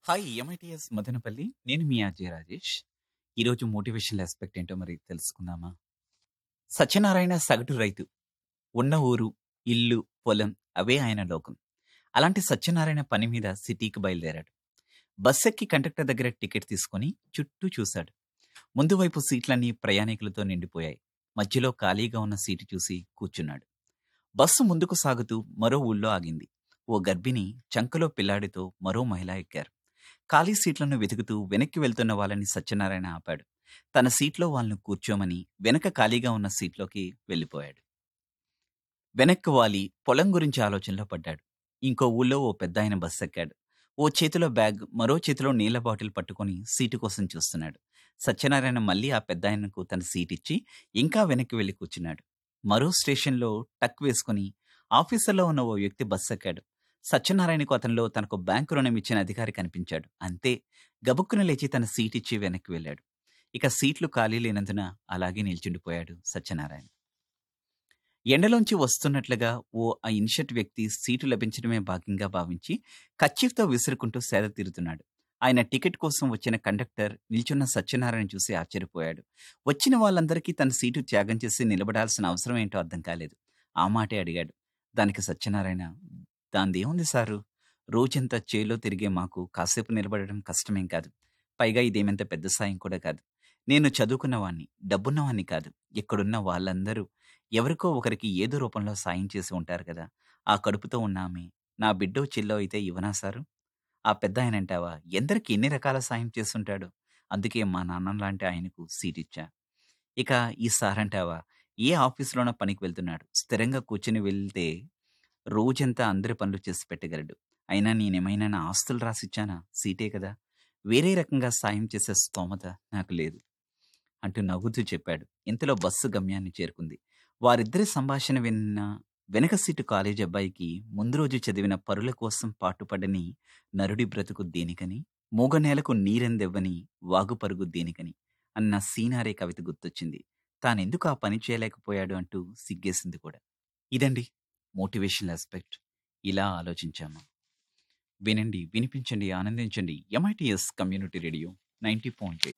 hi MITS Madanapalle నేను మీ అజయ్ రాజేష్ ఈరోజు motivational aspect ఏంటో మరి తెలుసుకుందామా సత్యనారాయణ సగటు రైతు ఉన్న ఊరు ఇల్లు పొలం అవే ఆయన లోకం అలాంటి సత్యనారాయణ పని మీద సిటీకి బయలుదేరాడు బస్ ఎక్కి కండక్టర్ దగ్గర టికెట్ తీసుకొని చుట్టూ చూశాడు ముందు వైపు సీట్లన్నీ ప్రయాణికులతో నిండిపోయాయి మధ్యలో ఖాళీగా ఉన్న సీటు చూసి కూర్చున్నాడు బస్సు ముందుకు సాగుతూ మరో ఊళ్ళో ఆగింది ఓ గర్భిణి చంకలో పిల్లాడితో మరో మహిళ ఎక్కారు ఖాళీ సీట్లను వెతుకుతూ వెనక్కి వెళ్తున్న వాళ్ళని సత్యనారాయణ ఆపాడు తన సీట్లో వాళ్ళను కూర్చోమని వెనక ఖాళీగా ఉన్న సీట్లోకి వెళ్ళిపోయాడు వెనక్కి వాలి పొలం గురించి ఆలోచనలో పడ్డాడు ఇంకో ఊళ్ళో ఓ పెద్ద ఆయన బస్ ఎక్కాడు ఓ చేతిలో బ్యాగ్ మరో చేతిలో నీళ్ల బాటిల్ పట్టుకొని సీటు కోసం చూస్తున్నాడు సత్యనారాయణ మళ్ళీ ఆ పెద్ద ఆయనకు తన సీట్ ఇచ్చి ఇంకా వెనక్కి వెళ్ళి కూర్చున్నాడు మరో స్టేషన్లో టక్ వేసుకుని ఆఫీసర్లో ఉన్న ఓ వ్యక్తి బస్ ఎక్కాడు సత్యనారాయణకు అతనిలో తనకు బ్యాంకు రుణం ఇచ్చిన అధికారి కనిపించాడు అంతే గబుక్కున లేచి తన సీట్ ఇచ్చి వెనక్కి వెళ్ళాడు ఇక సీట్లు ఖాళీ లేనందున అలాగే నిల్చుండిపోయాడు సత్యనారాయణ ఎండలోంచి వస్తున్నట్లుగా ఓ ఆ ఇన్షర్ట్ వ్యక్తి సీటు లభించడమే భాగ్యంగా భావించి కచ్చిఫ్తో విసురుకుంటూ సేద తీరుతున్నాడు ఆయన టికెట్ కోసం వచ్చిన కండక్టర్ నిల్చున్న సత్యనారాయణ చూసి ఆశ్చర్యపోయాడు వచ్చిన వాళ్ళందరికీ తన సీటు త్యాగం చేసి నిలబడాల్సిన అవసరం ఏంటో అర్థం కాలేదు ఆ మాటే అడిగాడు దానికి సత్యనారాయణ దాందేముంది సారు రోజంతా చేలో తిరిగే మాకు కాసేపు నిలబడడం కష్టమేం కాదు పైగా ఇదేమంత పెద్ద సాయం కూడా కాదు నేను చదువుకున్నవాణ్ణి డబ్బున్నవాణ్ణి కాదు ఇక్కడున్న వాళ్ళందరూ ఎవరికో ఒకరికి ఏదో రూపంలో సాయం చేసి ఉంటారు కదా ఆ కడుపుతో ఉన్న ఆమె నా బిడ్డో చిల్లో అయితే ఇవ్వనా సారు ఆ పెద్ద ఆయన అంటావా ఎందరికి ఎన్ని రకాల సాయం చేస్తుంటాడు అందుకే మా నాన్న లాంటి ఆయనకు సీట్ ఇచ్చా ఇక ఈ సార్ అంటావా ఏ ఆఫీసులోనో పనికి వెళ్తున్నాడు స్థిరంగా కూర్చుని వెళ్తే రోజంతా అందరి పనులు చేసి పెట్టగలడు అయినా నేనేమైనా నా ఆస్తులు రాసిచ్చానా సీటే కదా వేరే రకంగా సాయం చేసే స్తోమత నాకు లేదు అంటూ నవ్వుతూ చెప్పాడు ఇంతలో బస్సు గమ్యాన్ని చేరుకుంది వారిద్దరి సంభాషణ విన్న వెనక సీటు కాలేజ్ అబ్బాయికి ముందు రోజు చదివిన పరుల కోసం పాటుపడని నరుడి బ్రతుకు దేనికని మూగనేలకు నీరెందెవ్వని వాగు పరుగు దేనికని అన్న సీనారే కవిత గుర్తొచ్చింది తానెందుకు ఆ పని చేయలేకపోయాడు అంటూ సిగ్గేసింది కూడా ఇదండి మోటివేషనల్ ఆస్పెక్ట్ ఇలా ఆలోచించాము వినండి వినిపించండి ఆనందించండి MITS community radio ninety point